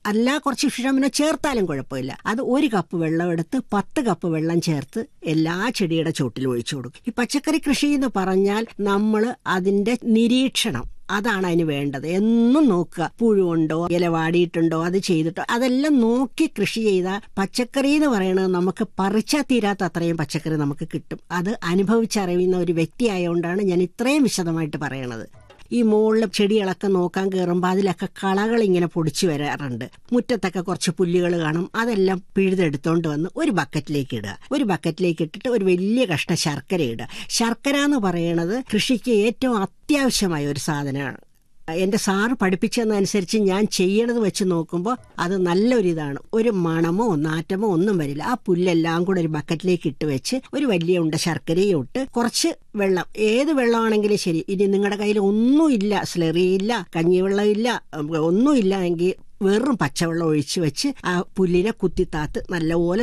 അല്ല കുറച്ച് ഫിഷമിനെ ചേർത്താലും കുഴപ്പമില്ല അത് ഒരു കപ്പ് വെള്ളം എടുത്ത് പത്ത് കപ്പ് വെള്ളം ചേർത്ത് എല്ലാ ചെടിയുടെ ചോട്ടിലും ഒഴിച്ചു കൊടുക്കും ഈ പച്ചക്കറി കൃഷി എന്ന് പറഞ്ഞാൽ നമ്മൾ അതിന്റെ നിരീക്ഷണം അതാണ് അതിന് വേണ്ടത് എന്നും നോക്കുക പുഴുണ്ടോ ഇല വാടിയിട്ടുണ്ടോ അത് ചെയ്തിട്ടോ അതെല്ലാം നോക്കി കൃഷി ചെയ്താൽ പച്ചക്കറി എന്ന് പറയുന്നത് നമുക്ക് പറിച്ചാൽ തീരാത്ത അത്രയും പച്ചക്കറി നമുക്ക് കിട്ടും അത് അനുഭവിച്ചറിയുന്ന ഒരു വ്യക്തി ആയതുകൊണ്ടാണ് ഞാൻ ഇത്രയും വിശദമായിട്ട് പറയണത് ഈ മുകളിൽ ചെടികളൊക്കെ നോക്കാൻ കയറുമ്പോൾ അതിലൊക്കെ കളകൾ ഇങ്ങനെ പൊടിച്ചു വരാറുണ്ട് മുറ്റത്തൊക്കെ കുറച്ച് പുല്ലുകൾ കാണും അതെല്ലാം പിഴുതെടുത്തോണ്ട് വന്ന് ഒരു ബക്കറ്റിലേക്ക് ഇടുക ഒരു ബക്കറ്റിലേക്ക് ഇട്ടിട്ട് ഒരു വലിയ കഷ്ണം ശർക്കര ഇടുക ശർക്കര എന്ന് പറയുന്നത് കൃഷിക്ക് ഏറ്റവും അത്യാവശ്യമായ ഒരു സാധനമാണ് എന്റെ സാറ് പഠിപ്പിച്ചതനുസരിച്ച് ഞാൻ ചെയ്യണത് വെച്ച് നോക്കുമ്പോൾ അത് നല്ലൊരു ഇതാണ് ഒരു മണമോ നാറ്റമോ ഒന്നും വരില്ല ആ പുല്ലെല്ലാം കൂടെ ഒരു ബക്കറ്റിലേക്ക് ഇട്ട് വെച്ച് ഒരു വലിയ ഉണ്ട ശർക്കരയും ഇട്ട് കുറച്ച് വെള്ളം ഏത് വെള്ളമാണെങ്കിലും ശരി ഇനി നിങ്ങളുടെ കയ്യിൽ ഒന്നുമില്ല സ്ലെറി ഇല്ല കഞ്ഞിവെള്ളം ഇല്ല ഒന്നുമില്ല എങ്കിൽ വെറും പച്ചവെള്ളം ഒഴിച്ച് വെച്ച് ആ പുല്ലിനെ കുത്തിത്താത്ത് നല്ലപോലെ